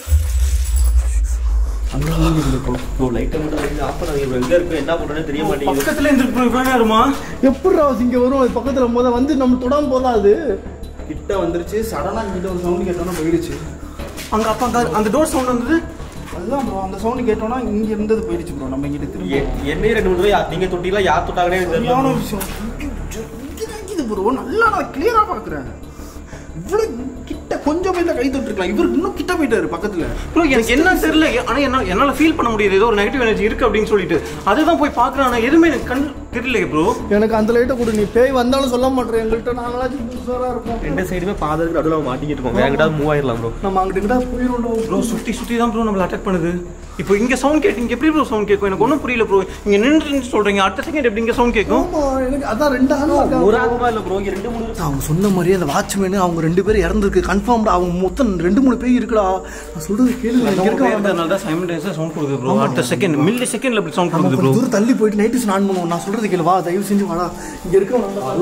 ப்ரோ லைட்டை மட்டும் வந்து ஆஃப் பண்ணாதீங்க ப்ரோ எங்க இருக்கு என்ன பண்றேன்னு தெரிய மாட்டேங்குது பக்கத்துல இருந்து ப்ரோ இவ்வளவு நேரமா எப்படா வாசு இங்க வரும் அது பக்கத்துல முத வந்து நம்ம தொடாம போதா அது கிட்ட வந்துருச்சு சடனா கிட்ட ஒரு சவுண்ட் கேட்டோன்னா போயிடுச்சு அங்க அப்ப அங்க அந்த டோர் சவுண்ட் வந்தது அதுதான் ப்ரோ அந்த சவுண்ட் கேட்டோன்னா இங்க இருந்தது போயிடுச்சு ப்ரோ நம்ம இங்கிட்ட திரும்ப என்னையே ரெண்டு மூணு தடவை யா- நீங்க தொட்டிலாம் யார் தொட்டாங்கன்னே எனக்கு தெரியல சரியான bro. விஷயம் இங்க இருக்குது ப்ரோ நல்லா நான் கிளியரா பாக்குறேன் இவ்வளவு கிட்ட கொஞ்சம் போய் கை தொட்டிருக்கலாம் இவர் இன்னும் கிட்ட போயிட்டாரு பக்கத்துல ப்ரோ எனக்கு என்ன தெரியல ஆனா என்ன என்னால ஃபீல் பண்ண முடியுது ஏதோ ஒரு நெகட்டிவ் எனர்ஜி இருக்கு அப்படின்னு சொல்லிட்டு அதுதான் போய் பாக்குறேன் ஆனா எதுவுமே எனக்கு கண் தெரியல ப்ரோ எனக்கு அந்த லைட்டை கொடு நீ பேய் வந்தாலும் சொல்ல மாட்டேன் எங்கள்கிட்ட நாங்களாச்சும் புதுசாரா இருப்போம் ரெண்டு சைடுமே பாதருக்கு நடுவில் அவன் மாட்டிக்கிட்டு இருக்கோம் வேற எங்கிட்ட மூவ் ஆயிடலாம் ப்ரோ நம்ம அங்கிட்ட கிட்ட போயிடும் ப்ரோ சுத்தி சுத்தி தான் ப்ரோ நம்மள அட்டாக் பண்ணுது இப்போ இங்க சவுண்ட் கேட்டு இங்க எப்படி ப்ரோ சவுண்ட் கேட்கும் எனக்கு ஒன்றும் புரியல ப்ரோ இங்க நின்று சொல்றீங்க அடுத்த செகண்ட் எப்படி இங்க சவுண்ட் கேட்கும் ஆமா எனக்கு அதான் ரெண்டு ஆள் ஒரு ஆகுமா இல்ல ப்ரோ இங்க ரெண்டு மூணு அவங்க சொன்ன மாதிரியே அந்த வாட்ச்மேனு அவங்க ரெண்டு பேரும் இறந்துருக்கு கன்ஃபார்ம்டா அவங்க மொத்தம் ரெண்டு மூணு பேர் இருக்குடா நான் சொல்றது கேளு இங்க இருக்க வேண்டாம் அதனால தான் சைமல்டேனியஸா சவுண்ட் கொடுக்குது ப்ரோ அடுத்த செகண்ட் மில்லி செகண்ட்ல இப்படி சவுண்ட் நம்ம கொடுக்குது ப்ரோ கொஞ்சம் தூரம் தள்ளி போயிட்டு நைட்டு ஸ்நான் பண்ணுவோம் நான் சொல்றது கேளு வா தயவு செஞ்சு வாடா இங்க இருக்க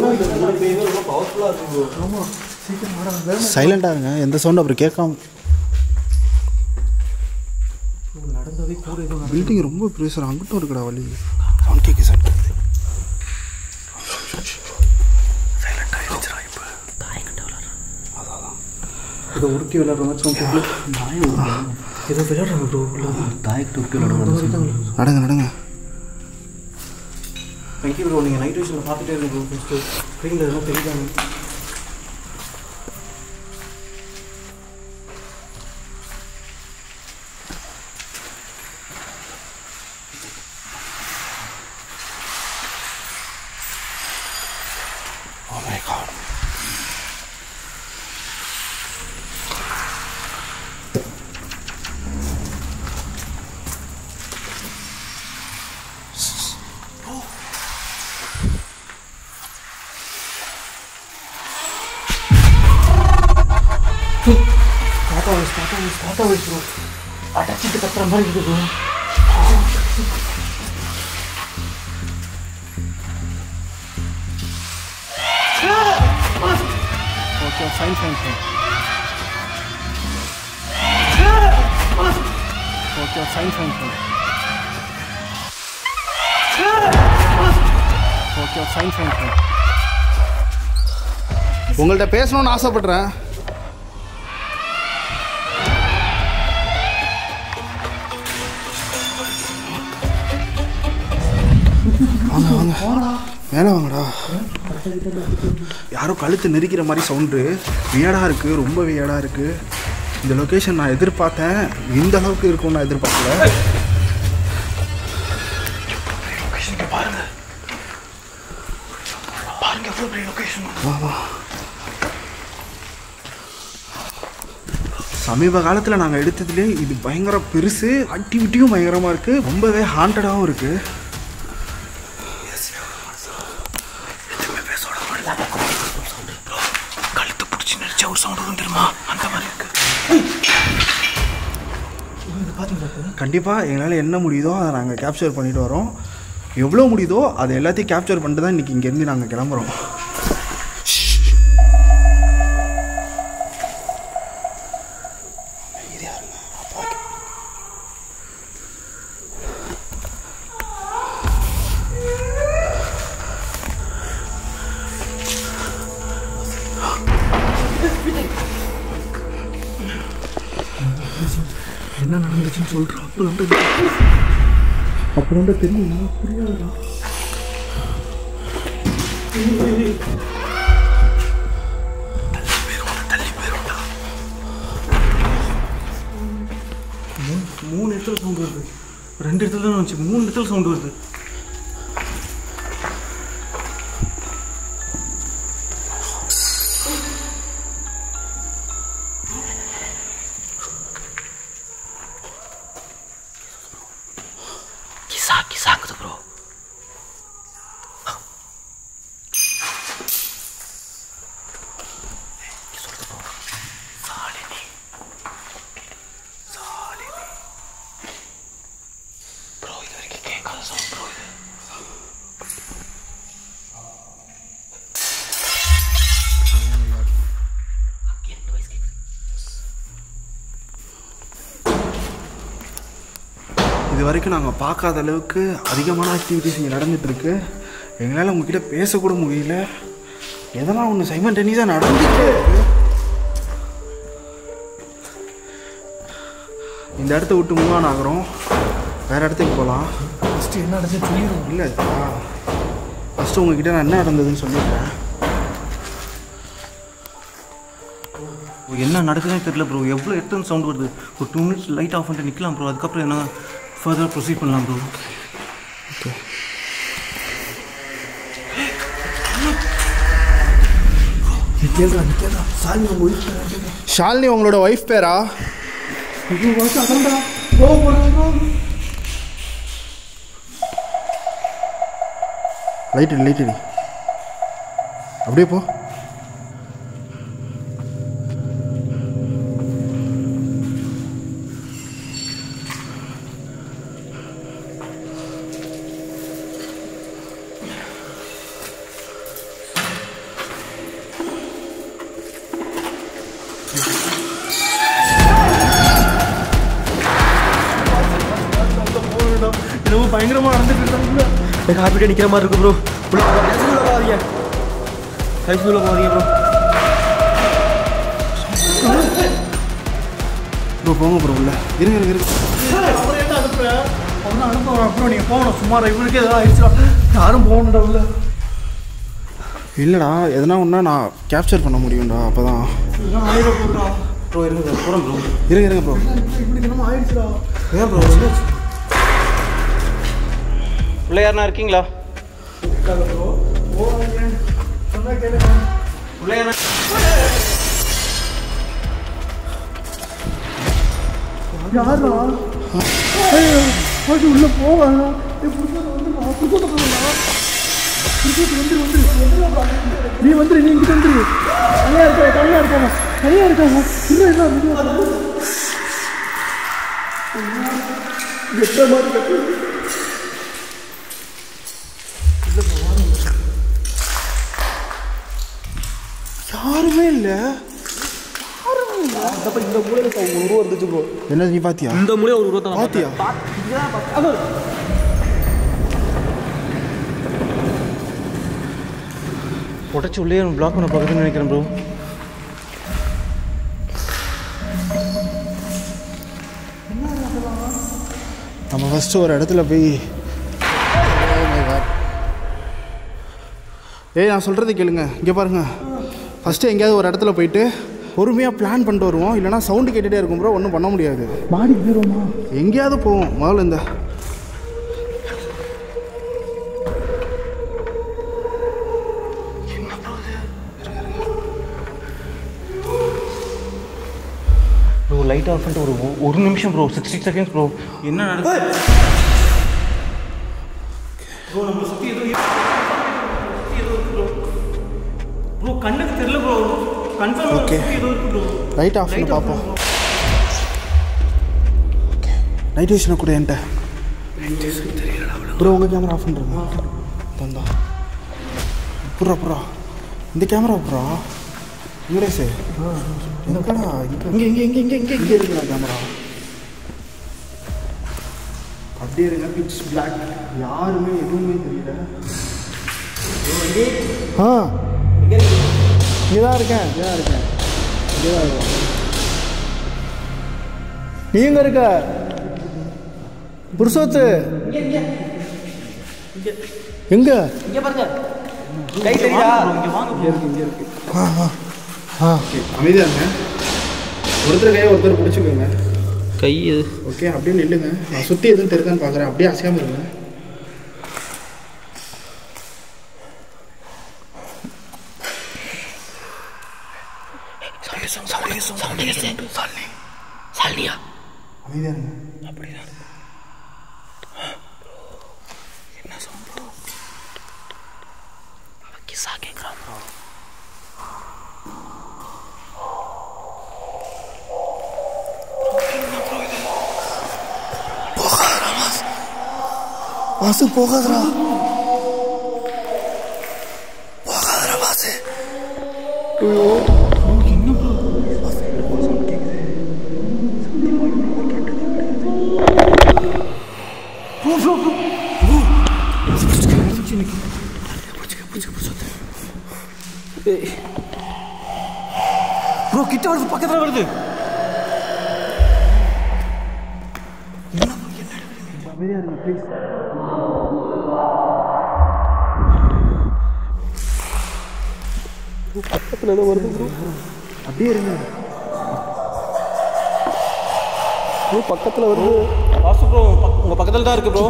ஆமா சீக்கிரம் வாடா வேகமா சைலண்டா இருங்க எந்த சவுண்ட் அப்புறம் கேட்காம நடந்ததே கூட ஏதோ பில்டிங் ரொம்ப ப்ரெஷர் அங்கிட்டும் இருக்குடா வழி சவுண்ட் கேட்க சவுண்ட் கேட்குது ஏதோ உருட்டி விளையாடுற மாதிரி சவுண்ட் ஏதோ விளையாடுறாங்க ப்ரோ தாய்க்கு டூக்கி விளையாடுவாங்க நடங்க நடங்க தேங்க்யூ ப்ரோ நீங்க நைட் விஷயம் பார்த்துட்டே இருங்க ப்ரோ ஃபர்ஸ்ட் ஸ்க்ரீன்ல எதுவும் தெரியுதாங்க Oh my god. ஸ்டார்ட் ஆகுது ஸ்டார்ட் ஆகுது ஸ்டார்ட் ஆகுது ப்ரோ அடைச்சிட்டு கத்துற மாதிரி இருக்குது bro okay fine fine fine okay fine fine fine okay fine fine fine உங்கள்கிட்ட பேசணும்னு ஆசைப்படுறேன் வாங்க வாங்க மேலே வாங்கடா யாரோ கழுத்து நெரிக்கிற மாதிரி சவுண்டு வியடாக இருக்குது ரொம்ப வியடாக இருக்குது இந்த லொக்கேஷன் நான் எதிர்பார்த்தேன் இந்த அளவுக்கு இருக்கும்னு நான் எதிர்பார்க்கல லொகேஷன் பாருங்க பாருங்க எவ்வளோ பெரிய லொகேஷன் வா வா சமீப காலத்தில் நாங்கள் எடுத்ததுலேயே இது பயங்கர பெருசு ஆக்டிவிட்டியும் பயங்கரமாக இருக்குது ரொம்பவே ஹாண்டடாகவும் இருக்குது எதுவுமே பேசோட கழுத்து பிடிச்சி நடிச்ச ஒரு சவுண்ட் வரும் தெரியுமா அந்த மாதிரி இருக்கு கண்டிப்பாக எங்களால் என்ன முடியுதோ அதை நாங்கள் கேப்சர் பண்ணிட்டு வரோம் எவ்வளோ முடியுதோ அதை எல்லாத்தையும் கேப்சர் பண்ணிட்டு தான் இன்றைக்கி இங்கேருந்து நாங்கள் கிளம்புறோம் என்ன நடந்துச்சுன்னு சொல்கிறோம் அப்போ அப்புறம் தெரியும் புரியாதுடா மூணு இடத்துல சவுண்ட் வருது ரெண்டு இடத்துல தான் வந்துச்சு மூணு இடத்துல சவுண்ட் வருது கிசா கிசாங்குது ப்ரோ ப்ரோ இது வரைக்கும் கேட்காத சவுண்ட் ப்ரோ இது அங்கேருந்து voice கேக்குது. இது வரைக்கும் நாங்கள் பார்க்காத அளவுக்கு அதிகமான ஆக்டிவிட்டிஸ் இங்கே நடந்துகிட்ருக்கு எங்களால் உங்ககிட்ட பேசக்கூட முடியல எதனா ஒன்று சைமன் டென்னிஸாக நடந்துகிட்டே இருக்கு இந்த இடத்த விட்டு மூவான் ஆகிறோம் வேறு இடத்துக்கு போகலாம் ஃபஸ்ட்டு என்ன நடந்துச்சு சொல்லிடுவோம் இல்லை ஃபஸ்ட்டு உங்ககிட்ட நான் என்ன நடந்ததுன்னு சொல்லிடுறேன் Bro, என்ன நடக்குதுன்னு தெரியல ப்ரோ எவ்வளோ இடத்துல சவுண்ட் வருது ஒரு டூ மினிட்ஸ் லைட் ஆஃப் பண்ணிட்டு நிற்கலாம் ப்ரோ அதுக்கப்புறம் என்ன ஃபர்தர் ப்ரொசீட் பண்ணலாம் ப்ரோ ஓகே கேள்றா கேள்றா சாமி உங்கள் ஒய்ஃப் ஷாலினி உங்களோட ஒய்ஃப் பேரா இது வருஷம் அதான்டா போ போகிறோம் லைட் அடி லைட் அடி அப்படியே போ என்னமோ பயங்கரமாக நடந்துட்டு இருக்காங்க எனக்கு ஹாப்பிட்டாக நிற்கிற மாதிரி இருக்கு ப்ரோ உள்ள போகாதீங்க கைஸ் உள்ள போகாதீங்க ப்ரோ ப்ரோ போங்க ப்ரோ உள்ள இருங்க இருங்க இருங்க அவர் என்ன அனுப்புறேன் அவன் அனுப்புவான் அப்புறம் நீங்கள் போகணும் சுமார் இவனுக்கு ஏதாவது ஆயிடுச்சுடா யாரும் போகணும்டா உள்ள இல்லைடா எதனா ஒன்றா நான் கேப்சர் பண்ண முடியும்டா அப்போ தான் இதெல்லாம் ஆயிரம் போடுறா ப்ரோ இருங்க போகிறோம் ப்ரோ இருங்க இருங்க ப்ரோ இப்படி என்னமோ ஆயிடுச்சுடா ஏன் ப்ரோ உள்ள யாருனா இருக்கீங்களா சொன்னா கேளுங்க உள்ள யாரா யாரா ஐயோ அது உள்ள போவாங்க புதுக்கோட்டை வந்துருவா புதுக்கோட்டை போவா புதுக்கோட்டை வந்துரு வந்துரு வந்துருவா நீ வந்துரு நீ இங்கிட்ட வந்துரு தனியா இருக்க தனியா இருக்காம தனியாக இருக்காங்க இல்லை இல்லை மெதுவாக வெட்ட மாதிரி கட்டு யாருமே இல்லை இந்த மூலையில் ஒரு உருவம் இருந்துச்சு ப்ரோ என்ன நீ பாத்தியா இந்த மூலையில் ஒரு உருவத்தை பாத்தியா உடச்சி உள்ளே பிளாக் பண்ண பார்க்குதுன்னு நினைக்கிறேன் ப்ரோ நம்ம ஃபஸ்ட்டு ஒரு இடத்துல போய் ஏய் நான் சொல்கிறத கேளுங்க இங்கே பாருங்க ஃபஸ்ட்டு எங்கேயாவது ஒரு இடத்துல போயிட்டு பொறுமையாக பிளான் பண்ணிட்டு வருவோம் இல்லைனா சவுண்டு கேட்டுகிட்டே இருக்கும் ப்ரோ ஒன்றும் பண்ண முடியாது மாடிக்கு போயிடுவோமா எங்கேயாவது போவோம் முதல்ல இந்த ப்ரோ லைட் ஆஃப் பண்ணிட்டு ஒரு ஒரு நிமிஷம் ப்ரோ சிக்ஸ்டி செகண்ட்ஸ் ப்ரோ என்ன நடக்குது ப்ரோ நம்ம சுற்றி ஏதோ சுற்றி ஏதோ இருக்கு ப்ரோ ப்ரோ கண்ணுக்கு தெரியல ப்ரோ கன்ஃபார்ம் Okay. சுற்றி ஏதோ இருக்கு ப்ரோ லைட் ஆஃப் பண்ணி பார்ப்போம் நைட் விஷனை கூட என்கிட்ட ப்ரோ உங்கள் கேமரா ஆஃப் பண்ணுறேங்க தந்தா புறா புறா இந்த கேமரா புறா இங்கடேசு எங்கடா இங்கே இங்கே இங்கே இங்கே இங்கே இங்கே இருக்குடா கேமரா அப்படியே இருங்க பிட்ச் பிளாக் யாருமே எதுவுமே தெரியல ஆ இங்கே தான் இருக்கேன் இங்கே தான் இருக்கேன் இங்கே தான் இருக்கேன் நீ எங்க இருக்க புருஷோத்து எங்க இங்கே பாருங்க கை தெரியுதா அமைதியா இருங்க ஒருத்தர் கையை ஒருத்தர் பிடிச்சிக்கோங்க கை இது ஓகே அப்படியே நில்லுங்க நான் சுற்றி எதுவும் தெரியுதான்னு பார்க்குறேன் அப்படியே அசையாமல் இருங்க அமைதியா இருங்க வாசு போகாதடா போகாதடா வாசு ப்ரோ கிட்ட வருது பக்கத்தில் வருது அமைதியா இருங்க ப்ளீஸ் பக்கத்தில் ஏதோ வருது ப்ரோ அப்படியே இருங்க ப்ரோ பக்கத்தில் வருது வாசு ப்ரோ உங்கள் பக்கத்தில் தான் இருக்கு ப்ரோ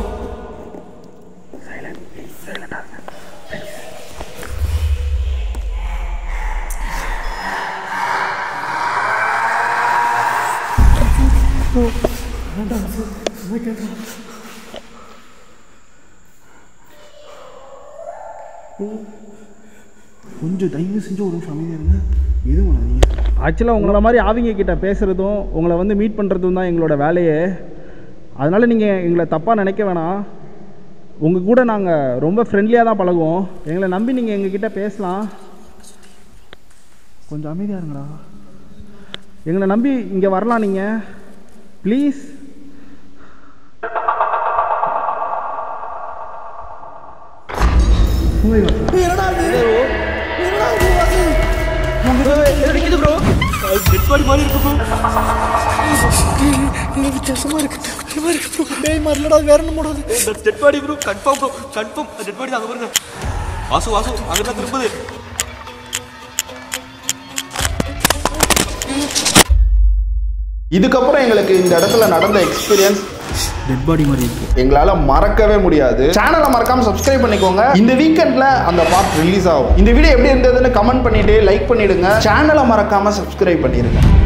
கொஞ்சம் தயவு செஞ்சு ஒரு நிமிஷம் அமைதியா இருங்க எதுவும் பண்ணாதீங்க ஆக்சுவலாக உங்களை மாதிரி ஆவிங்க கிட்ட பேசுகிறதும் உங்களை வந்து மீட் பண்ணுறதும் தான் எங்களோட வேலையே அதனால் நீங்கள் எங்களை தப்பாக நினைக்க வேணாம் உங்கள் கூட நாங்கள் ரொம்ப ஃப்ரெண்ட்லியாக தான் பழகுவோம் எங்களை நம்பி நீங்கள் எங்ககிட்ட பேசலாம் கொஞ்சம் அமைதியா இருங்கடா எங்களை நம்பி இங்கே வரலாம் நீங்கள் ப்ளீஸ் அடிக்குது ப்ரோ டெட் பாடி மாதிரி இருக்கு ப்ரோ வித்தியாசமாக இருக்கு பயமாக இருக்கு ப்ரோ பேய் மாதிரிலடா வேற என்ன போடாது dead body bro confirm bro confirm dead body அங்கே பாருங்க வாசு வாசு அங்கே தான் திரும்புது இதுக்கப்புறம் எங்களுக்கு இந்த இடத்துல நடந்த எக்ஸ்பீரியன்ஸ் டெட் பாடி மாதிரி இருக்குது எங்களால மறக்கவே முடியாது சேனலை மறக்காம சப்ஸ்கிரைப் பண்ணிக்கோங்க இந்த வீக்கெண்ட்ல அந்த பார்ட் ரிலீஸ் ஆகும் இந்த வீடியோ எப்படி இருந்ததுன்னு கமெண்ட் பண்ணிட்டு லைக் பண்ணிடுங்க சேனலை மறக்காம சப்ஸ்கிரைப் பண்ணிடுங்க